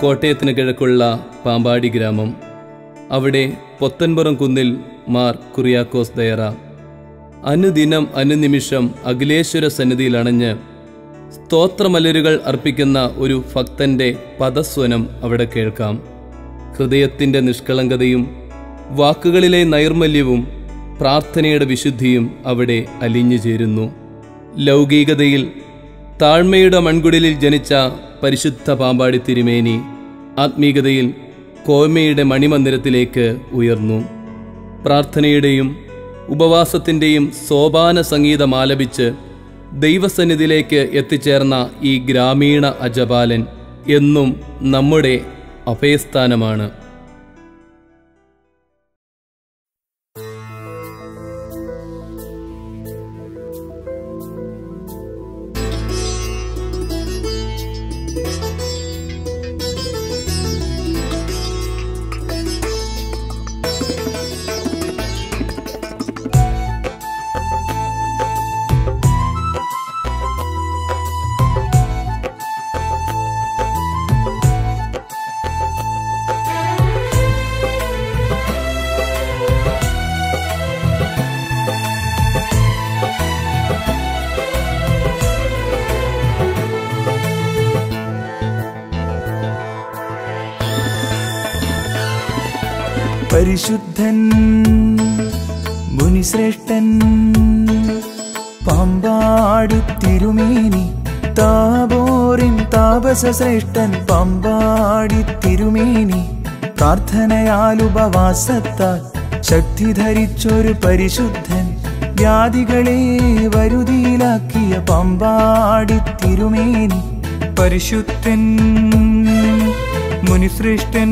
കോട്ടയത്തിന് കിഴക്കുള്ള പാമ്പാടി ഗ്രാമം അവിടെ പൊത്തൻപുറം കുന്നിൽ മാർ കുറിയാക്കോസ് ദയറ അനുദിനം അനുനിമിഷം അഖിലേശ്വര സന്നിധിയിൽ അണഞ്ഞ് സ്തോത്രമലരുകൾ അർപ്പിക്കുന്ന ഒരു ഭക്തന്റെ പദസ്വനം അവിടെ കേൾക്കാം ഹൃദയത്തിൻ്റെ നിഷ്കളങ്കതയും വാക്കുകളിലെ നൈർമല്യവും പ്രാർത്ഥനയുടെ വിശുദ്ധിയും അവിടെ അലിഞ്ഞു ചേരുന്നു ലൗകികതയിൽ താഴ്മയുടെ മൺകുടിലിൽ ജനിച്ച പരിശുദ്ധ പാമ്പാടി തിരുമേനി ആത്മീകതയിൽ കോമയുടെ മണിമന്ദിരത്തിലേക്ക് ഉയർന്നു പ്രാർത്ഥനയുടെയും ഉപവാസത്തിൻ്റെയും സോപാന സംഗീതം ആലപിച്ച് ദൈവസന്നിധിയിലേക്ക് എത്തിച്ചേർന്ന ഈ ഗ്രാമീണ അജപാലൻ എന്നും നമ്മുടെ അഭയസ്ഥാനമാണ് പരിശുദ്ധൻ മുനിശ്രേഷ്ഠൻ പാമ്പാടി തിരുമേനി താപോറിൻ താപസ ശ്രേഷ്ഠൻ പാമ്പാടി തിരുമേനി പ്രാർത്ഥനയാൽ ഉപവാസത്താൽ ശക്തി ധരിച്ചൊരു പരിശുദ്ധൻ വ്യാധികളെ വരുതിയിലാക്കിയ പാമ്പാടി തിരുമേനി പരിശുദ്ധൻ മുനിശ്രേഷ്ഠൻ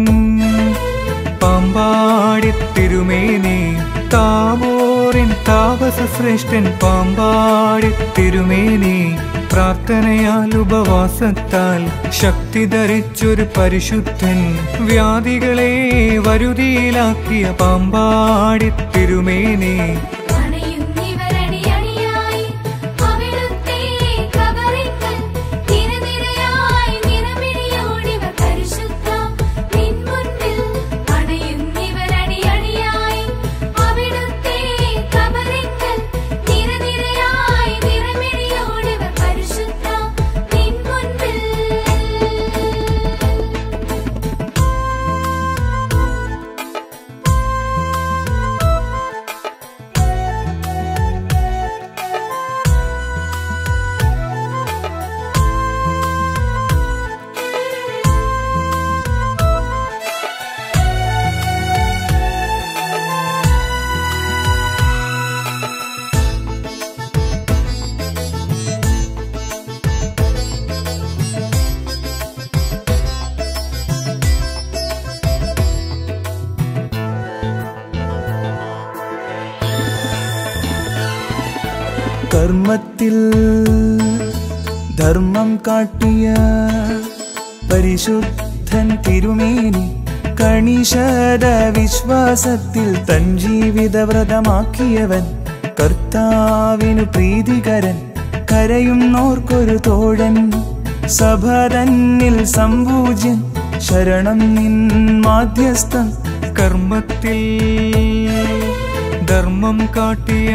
പാമ്പാടി തിരുമേനി താവോറിൻ താപസ ശ്രേഷ്ഠൻ പാമ്പാടി തിരുമേനി പ്രാർത്ഥനയാൽ ഉപവാസത്താൽ ശക്തി ധരിച്ചൊരു പരിശുദ്ധൻ വ്യാധികളെ വരുതിയിലാക്കിയ പാമ്പാടി തിരുമേനി അണയുന്നിവരണിയണിയായി അവിടുത്തെ കബറിങ്കൽ നിരനിരയായി നിറമിഴിയോടിവർ പരിശുദ്ധ നിൻ മുൻപിൽ അണയുന്നിവരണിയണിയായി അവിടുത്തെ കബറിങ്കൽ നിരനിരയായി നിറമിഴിയോടിവർ പരിശുദ്ധ നിൻ മുൻപിൽ കർമ്മത്തിൽ ധർമ്മം കാട്ടിയ പരിശുദ്ധൻ തിരുമേനി കണിശത വിശ്വാസത്തിൽ തൻ ജീവിതവ്രതമാക്കിയവൻ കർത്താവിനു പ്രീതികരൻ കരയുന്നോർക്കൊരു തോഴൻ സഭ തന്നിൽ സംപൂജ്യൻ ശരണം നിൻ മാധ്യസ്ഥം കർമ്മത്തിൽ ധർമ്മം കാട്ടിയ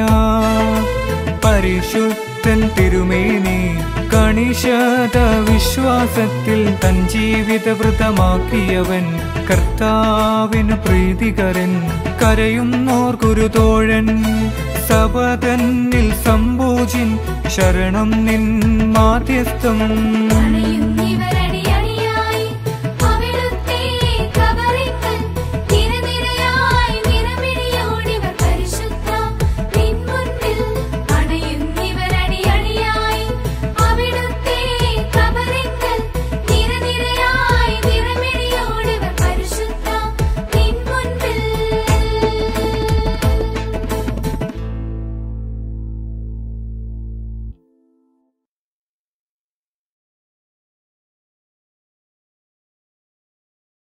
പരിശുദ്ധൻ തിരുമേനി കണിശത വിശ്വാസത്തിൽ തൻ ജീവിതവൃതമാക്കിയവൻ കർത്താവിന് പ്രീതികരൻ കരയുന്നോർക്കൊരു തോഴൻ സഭ തന്നിൽ സംഭോജിൻ ശരണം നിൻ മാധ്യസ്ഥം അണയുന്ന